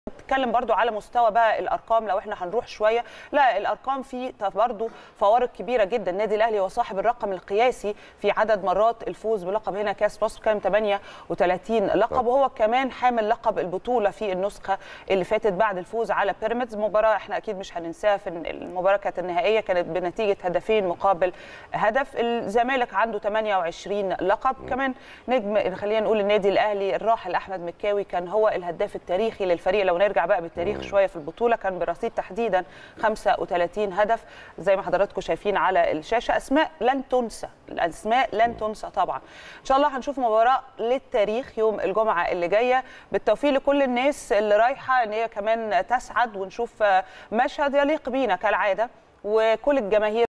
بتتكلم برضو على مستوى بقى الارقام لو احنا هنروح شويه لا الارقام في برضو فوارق كبيره جدا النادي الاهلي هو صاحب الرقم القياسي في عدد مرات الفوز بلقب هنا كاس مصر كان 38 لقب وهو كمان حامل لقب البطوله في النسخه اللي فاتت بعد الفوز على بيراميدز مباراه احنا اكيد مش هننساها في المباراه كانت النهائيه كانت بنتيجه هدفين مقابل هدف الزمالك عنده 28 لقب كمان نجم خلينا نقول النادي الاهلي الراحل احمد مكاوي كان هو الهداف التاريخي للفريق لو نرجع بقى بالتاريخ شويه في البطوله كان برصيد تحديدا 35 هدف زي ما حضراتكم شايفين على الشاشه اسماء لن تنسى الاسماء لن تنسى طبعا ان شاء الله هنشوف مباراه للتاريخ يوم الجمعه اللي جايه بالتوفيق لكل الناس اللي رايحه ان هي كمان تسعد ونشوف مشهد يليق بينا كالعاده وكل الجماهير